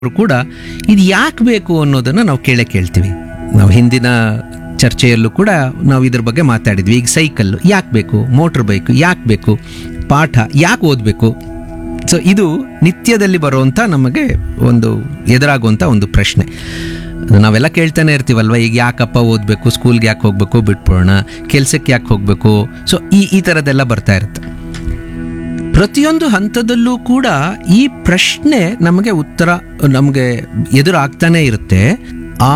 ಕೂಡ ಇದು ಯಾಕೆ ಬೇಕು ಅನ್ನೋದನ್ನು ನಾವು ಕೇಳೇ ಕೇಳ್ತೀವಿ ನಾವು ಹಿಂದಿನ ಚರ್ಚೆಯಲ್ಲೂ ಕೂಡ ನಾವು ಇದ್ರ ಬಗ್ಗೆ ಮಾತಾಡಿದ್ವಿ ಈಗ ಸೈಕಲ್ ಯಾಕೆ ಬೇಕು ಮೋಟ್ರ್ ಬೈಕ್ ಯಾಕೆ ಬೇಕು ಪಾಠ ಯಾಕೆ ಓದಬೇಕು ಸೊ ಇದು ನಿತ್ಯದಲ್ಲಿ ಬರುವಂಥ ನಮಗೆ ಒಂದು ಎದುರಾಗುವಂಥ ಒಂದು ಪ್ರಶ್ನೆ ನಾವೆಲ್ಲ ಕೇಳ್ತಾನೆ ಇರ್ತೀವಲ್ವ ಈಗ ಯಾಕಪ್ಪ ಓದಬೇಕು ಸ್ಕೂಲ್ಗೆ ಯಾಕೆ ಹೋಗಬೇಕು ಬಿಟ್ಬಿಡೋಣ ಕೆಲ್ಸಕ್ಕೆ ಯಾಕೆ ಹೋಗಬೇಕು ಸೊ ಈ ಈ ಥರದ್ದೆಲ್ಲ ಬರ್ತಾ ಇರುತ್ತೆ ಪ್ರತಿಯೊಂದು ಹಂತದಲ್ಲೂ ಕೂಡ ಈ ಪ್ರಶ್ನೆ ನಮಗೆ ಉತ್ತರ ನಮಗೆ ಎದುರಾಗ್ತಾನೆ ಇರುತ್ತೆ ಆ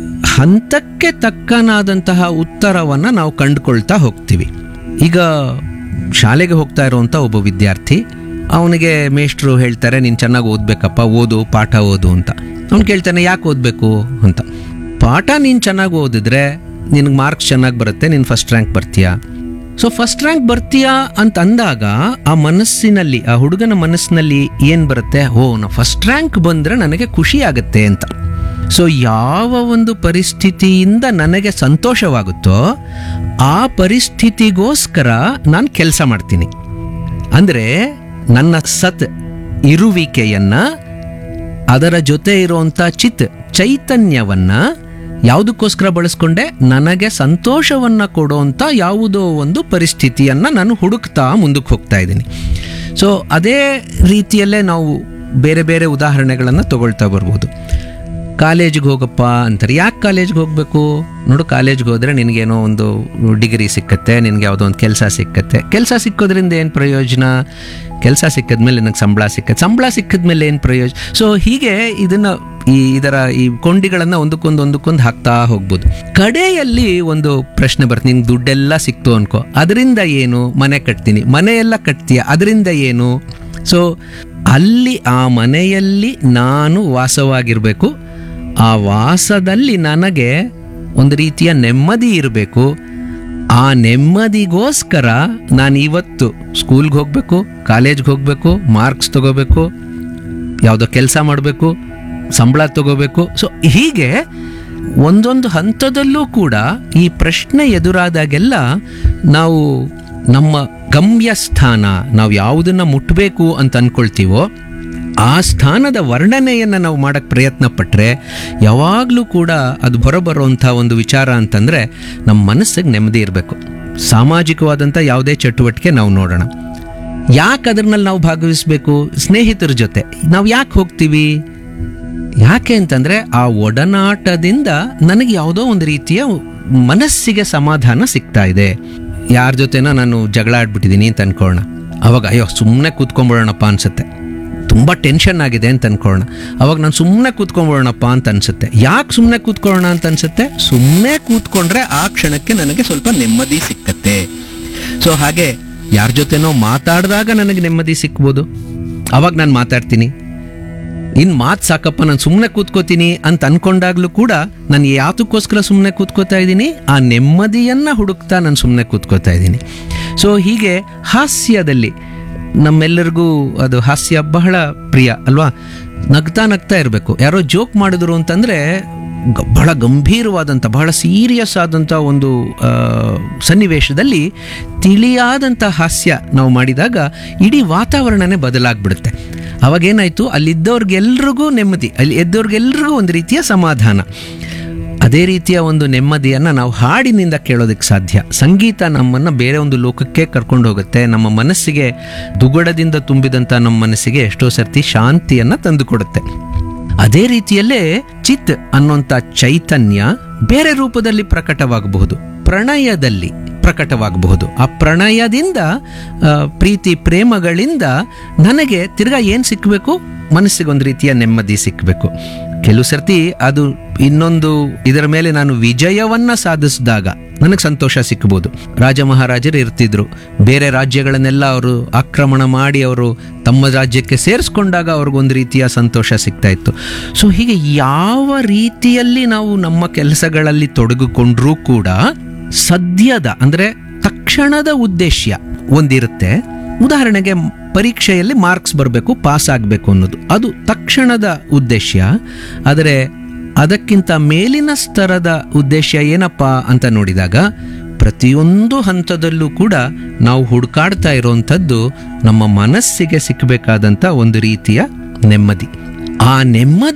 ಹಂತಕ್ಕೆ ತಕ್ಕನಾದಂತಹ ಉತ್ತರವನ್ನು ನಾವು ಕಂಡುಕೊಳ್ತಾ ಹೋಗ್ತೀವಿ ಈಗ ಶಾಲೆಗೆ ಹೋಗ್ತಾ ಇರುವಂಥ ಒಬ್ಬ ವಿದ್ಯಾರ್ಥಿ ಅವನಿಗೆ ಮೇಷ್ಟ್ರು ಹೇಳ್ತಾರೆ ನೀನು ಚೆನ್ನಾಗಿ ಓದಬೇಕಪ್ಪ ಓದು ಪಾಠ ಓದು ಅಂತ ಅವ್ನು ಕೇಳ್ತಾನೆ ಯಾಕೆ ಓದಬೇಕು ಅಂತ ಪಾಠ ನೀನು ಚೆನ್ನಾಗಿ ಓದಿದ್ರೆ ನಿನಗೆ ಮಾರ್ಕ್ಸ್ ಚೆನ್ನಾಗಿ ಬರುತ್ತೆ ನೀನು ಫಸ್ಟ್ ರ್ಯಾಂಕ್ ಬರ್ತೀಯಾ ಸೊ ಫಸ್ಟ್ ರ್ಯಾಂಕ್ ಬರ್ತೀಯಾ ಅಂತ ಅಂದಾಗ ಆ ಮನಸ್ಸಿನಲ್ಲಿ ಆ ಹುಡುಗನ ಮನಸ್ಸಿನಲ್ಲಿ ಏನು ಬರುತ್ತೆ ಓ ನಾ ಫಸ್ಟ್ ರ್ಯಾಂಕ್ ಬಂದರೆ ನನಗೆ ಖುಷಿ ಆಗುತ್ತೆ ಅಂತ ಸೊ ಯಾವ ಒಂದು ಪರಿಸ್ಥಿತಿಯಿಂದ ನನಗೆ ಸಂತೋಷವಾಗುತ್ತೋ ಆ ಪರಿಸ್ಥಿತಿಗೋಸ್ಕರ ನಾನು ಕೆಲಸ ಮಾಡ್ತೀನಿ ಅಂದರೆ ನನ್ನ ಸತ್ ಇರುವಿಕೆಯನ್ನ ಅದರ ಜೊತೆ ಇರುವಂಥ ಚಿತ್ ಚೈತನ್ಯವನ್ನ ಯಾವುದಕ್ಕೋಸ್ಕರ ಬಳಸ್ಕೊಂಡೆ ನನಗೆ ಸಂತೋಷವನ್ನ ಕೊಡುವಂಥ ಯಾವುದೋ ಒಂದು ಪರಿಸ್ಥಿತಿಯನ್ನ ನಾನು ಹುಡುಕ್ತಾ ಮುಂದಕ್ಕೆ ಹೋಗ್ತಾ ಇದ್ದೀನಿ ಸೊ ಅದೇ ರೀತಿಯಲ್ಲೇ ನಾವು ಬೇರೆ ಬೇರೆ ಉದಾಹರಣೆಗಳನ್ನು ತಗೊಳ್ತಾ ಬರ್ಬೋದು ಕಾಲೇಜಿಗೆ ಹೋಗಪ್ಪ ಅಂತಾರೆ ಯಾಕೆ ಕಾಲೇಜ್ಗೆ ಹೋಗಬೇಕು ನೋಡು ಕಾಲೇಜ್ಗೆ ಹೋದರೆ ನಿನಗೇನೋ ಒಂದು ಡಿಗ್ರಿ ಸಿಕ್ಕತ್ತೆ ನಿನಗೆ ಯಾವುದೋ ಒಂದು ಕೆಲಸ ಸಿಕ್ಕತ್ತೆ ಕೆಲಸ ಸಿಕ್ಕೋದ್ರಿಂದ ಏನು ಪ್ರಯೋಜನ ಕೆಲಸ ಸಿಕ್ಕಿದ್ಮೇಲೆ ನನಗೆ ಸಂಬಳ ಸಿಕ್ಕತ್ತೆ ಸಂಬಳ ಸಿಕ್ಕಿದ್ಮೇಲೆ ಏನು ಪ್ರಯೋಜನ ಸೊ ಹೀಗೆ ಇದನ್ನು ಈ ಇದರ ಈ ಕೊಂಡಿಗಳನ್ನು ಒಂದಕ್ಕೊಂದು ಒಂದಕ್ಕೊಂದು ಹಾಕ್ತಾ ಹೋಗ್ಬೋದು ಕಡೆಯಲ್ಲಿ ಒಂದು ಪ್ರಶ್ನೆ ಬರುತ್ತೆ ನಿಂಗೆ ದುಡ್ಡೆಲ್ಲ ಸಿಕ್ತು ಅನ್ಕೋ ಅದರಿಂದ ಏನು ಮನೆ ಕಟ್ತೀನಿ ಮನೆ ಎಲ್ಲ ಕಟ್ತೀಯ ಅದರಿಂದ ಏನು ಸೊ ಅಲ್ಲಿ ಆ ಮನೆಯಲ್ಲಿ ನಾನು ವಾಸವಾಗಿರಬೇಕು ಆ ವಾಸದಲ್ಲಿ ನನಗೆ ಒಂದು ರೀತಿಯ ನೆಮ್ಮದಿ ಇರಬೇಕು ಆ ನೆಮ್ಮದಿಗೋಸ್ಕರ ನಾನು ಇವತ್ತು ಸ್ಕೂಲ್ಗೆ ಹೋಗಬೇಕು ಕಾಲೇಜ್ಗೆ ಹೋಗಬೇಕು ಮಾರ್ಕ್ಸ್ ತಗೋಬೇಕು ಯಾವುದೋ ಕೆಲಸ ಮಾಡಬೇಕು ಸಂಬಳ ತಗೋಬೇಕು ಸೊ ಹೀಗೆ ಒಂದೊಂದು ಹಂತದಲ್ಲೂ ಕೂಡ ಈ ಪ್ರಶ್ನೆ ಎದುರಾದಾಗೆಲ್ಲ ನಾವು ನಮ್ಮ ಗಮ್ಯ ಸ್ಥಾನ ನಾವು ಯಾವುದನ್ನು ಮುಟ್ಟಬೇಕು ಅಂತ ಅಂದ್ಕೊಳ್ತೀವೋ ಆ ಸ್ಥಾನದ ವರ್ಣನೆಯನ್ನು ನಾವು ಮಾಡೋಕ್ಕೆ ಪ್ರಯತ್ನ ಪಟ್ಟರೆ ಯಾವಾಗಲೂ ಕೂಡ ಅದು ಹೊರಬರುವಂಥ ಒಂದು ವಿಚಾರ ಅಂತಂದರೆ ನಮ್ಮ ಮನಸ್ಸಿಗೆ ನೆಮ್ಮದಿ ಇರಬೇಕು ಸಾಮಾಜಿಕವಾದಂಥ ಯಾವುದೇ ಚಟುವಟಿಕೆ ನಾವು ನೋಡೋಣ ಯಾಕೆ ಅದರಲ್ಲಿ ನಾವು ಭಾಗವಹಿಸಬೇಕು ಸ್ನೇಹಿತರ ಜೊತೆ ನಾವು ಯಾಕೆ ಹೋಗ್ತೀವಿ ಯಾಕೆ ಅಂತಂದರೆ ಆ ಒಡನಾಟದಿಂದ ನನಗೆ ಯಾವುದೋ ಒಂದು ರೀತಿಯ ಮನಸ್ಸಿಗೆ ಸಮಾಧಾನ ಸಿಗ್ತಾ ಇದೆ ಯಾರ ಜೊತೆನೋ ನಾನು ಜಗಳ ಆಡ್ಬಿಟ್ಟಿದ್ದೀನಿ ಅಂತ ಅನ್ಕೊಳ್ಳೋಣ ಅವಾಗ ಅಯ್ಯೋ ಸುಮ್ಮನೆ ಕೂತ್ಕೊಂಡ್ಬಿಡೋಣಪ್ಪ ಅನ್ಸುತ್ತೆ ತುಂಬ ಟೆನ್ಷನ್ ಆಗಿದೆ ಅಂತ ಅನ್ಕೊಳ್ಳೋಣ ಅವಾಗ ನಾನು ಸುಮ್ಮನೆ ಕೂತ್ಕೊಂಡ್ಬಿಡೋಣಪ್ಪ ಅಂತ ಅನ್ಸುತ್ತೆ ಯಾಕೆ ಸುಮ್ಮನೆ ಕೂತ್ಕೊಳ್ಳೋಣ ಅಂತ ಅನ್ಸುತ್ತೆ ಸುಮ್ಮನೆ ಕೂತ್ಕೊಂಡ್ರೆ ಆ ಕ್ಷಣಕ್ಕೆ ನನಗೆ ಸ್ವಲ್ಪ ನೆಮ್ಮದಿ ಸಿಕ್ಕತ್ತೆ ಸೊ ಹಾಗೆ ಯಾರ ಜೊತೆನೋ ಮಾತಾಡಿದಾಗ ನನಗೆ ನೆಮ್ಮದಿ ಸಿಕ್ಬೋದು ಅವಾಗ ನಾನು ಮಾತಾಡ್ತೀನಿ ಇನ್ನು ಮಾತು ಸಾಕಪ್ಪ ನಾನು ಸುಮ್ಮನೆ ಕೂತ್ಕೋತೀನಿ ಅಂತ ಅನ್ಕೊಂಡಾಗ್ಲೂ ಕೂಡ ನಾನು ಯಾತಕ್ಕೋಸ್ಕರ ಸುಮ್ಮನೆ ಕೂತ್ಕೋತಾ ಇದ್ದೀನಿ ಆ ನೆಮ್ಮದಿಯನ್ನು ಹುಡುಕ್ತಾ ನಾನು ಸುಮ್ಮನೆ ಕೂತ್ಕೋತಾ ಇದ್ದೀನಿ ಸೊ ಹೀಗೆ ಹಾಸ್ಯದಲ್ಲಿ ನಮ್ಮೆಲ್ಲರಿಗೂ ಅದು ಹಾಸ್ಯ ಬಹಳ ಪ್ರಿಯ ಅಲ್ವಾ ನಗ್ತಾ ನಗ್ತಾ ಇರಬೇಕು ಯಾರೋ ಜೋಕ್ ಮಾಡಿದ್ರು ಅಂತಂದರೆ ಗ- ಬಹಳ ಗಂಭೀರವಾದಂಥ ಬಹಳ ಸೀರಿಯಸ್ ಆದಂಥ ಒಂದು ಆ, ಸನ್ನಿವೇಶದಲ್ಲಿ ತಿಳಿಯಾದಂಥ ಹಾಸ್ಯ ನಾವು ಮಾಡಿದಾಗ ಇಡೀ ವಾತಾವರಣನೇ ಬದಲಾಗ್ಬಿಡುತ್ತೆ ಅವಾಗೇನಾಯಿತು ಅಲ್ಲಿದ್ದವ್ರಿಗೆಲ್ರಿಗೂ ನೆಮ್ಮದಿ ಅಲ್ಲಿ ಎದ್ದವ್ರಿಗೆಲ್ರಿಗೂ ಒಂದು ರೀತಿಯ ಸಮಾಧಾನ ಅದೇ ರೀತಿಯ ಒಂದು ನೆಮ್ಮದಿಯನ್ನು ನಾವು ಹಾಡಿನಿಂದ ಕೇಳೋದಕ್ಕೆ ಸಾಧ್ಯ ಸಂಗೀತ ನಮ್ಮನ್ನು ಬೇರೆ ಒಂದು ಲೋಕಕ್ಕೆ ಕರ್ಕೊಂಡು ಹೋಗುತ್ತೆ ನಮ್ಮ ಮನಸ್ಸಿಗೆ ದುಗುಡದಿಂದ ತುಂಬಿದಂಥ ನಮ್ಮ ಮನಸ್ಸಿಗೆ ಎಷ್ಟೋ ಸರ್ತಿ ಶಾಂತಿಯನ್ನು ತಂದುಕೊಡುತ್ತೆ ಅದೇ ರೀತಿಯಲ್ಲೇ ಚಿತ್ ಅನ್ನುವಂಥ ಚೈತನ್ಯ ಬೇರೆ ರೂಪದಲ್ಲಿ ಪ್ರಕಟವಾಗಬಹುದು ಪ್ರಣಯದಲ್ಲಿ ಪ್ರಕಟವಾಗಬಹುದು ಆ ಪ್ರಣಯದಿಂದ ಆ, ಪ್ರೀತಿ ಪ್ರೇಮಗಳಿಂದ ನನಗೆ ತಿರ್ಗಾ ಏನು ಸಿಕ್ಕಬೇಕು ಮನಸ್ಸಿಗೆ ಒಂದು ರೀತಿಯ ನೆಮ್ಮದಿ ಸಿಕ್ಕಬೇಕು ಕೆಲವು ಸರ್ತಿ ಅದು ಇನ್ನೊಂದು ಇದರ ಮೇಲೆ ನಾನು ವಿಜಯವನ್ನ ಸಾಧಿಸಿದಾಗ ನನಗೆ ಸಂತೋಷ ಸಿಕ್ಕಬಹುದು ರಾಜ ಮಹಾರಾಜರು ಇರ್ತಿದ್ರು ಬೇರೆ ರಾಜ್ಯಗಳನ್ನೆಲ್ಲ ಅವರು ಆಕ್ರಮಣ ಮಾಡಿ ಅವರು ತಮ್ಮ ರಾಜ್ಯಕ್ಕೆ ಸೇರಿಸ್ಕೊಂಡಾಗ ಅವ್ರಿಗೊಂದು ರೀತಿಯ ಸಂತೋಷ ಸಿಗ್ತಾ ಇತ್ತು ಸೊ ಹೀಗೆ ಯಾವ ರೀತಿಯಲ್ಲಿ ನಾವು ನಮ್ಮ ಕೆಲಸಗಳಲ್ಲಿ ತೊಡಗಿಕೊಂಡ್ರೂ ಕೂಡ ಸದ್ಯದ ಅಂದರೆ ತಕ್ಷಣದ ಉದ್ದೇಶ ಒಂದಿರುತ್ತೆ ಉದಾಹರಣೆಗೆ ಪರೀಕ್ಷೆಯಲ್ಲಿ ಮಾರ್ಕ್ಸ್ ಬರಬೇಕು ಪಾಸ್ ಆಗಬೇಕು ಅನ್ನೋದು ಅದು ತಕ್ಷಣದ ಉದ್ದೇಶ ಆದರೆ ಅದಕ್ಕಿಂತ ಮೇಲಿನ ಸ್ತರದ ಉದ್ದೇಶ ಏನಪ್ಪ ಅಂತ ನೋಡಿದಾಗ ಪ್ರತಿಯೊಂದು ಹಂತದಲ್ಲೂ ಕೂಡ ನಾವು ಹುಡುಕಾಡ್ತಾ ಇರುವಂಥದ್ದು ನಮ್ಮ ಮನಸ್ಸಿಗೆ ಸಿಕ್ಕಬೇಕಾದಂಥ ಒಂದು ರೀತಿಯ ನೆಮ್ಮದಿ ಆ ನೆಮ್ಮದಿ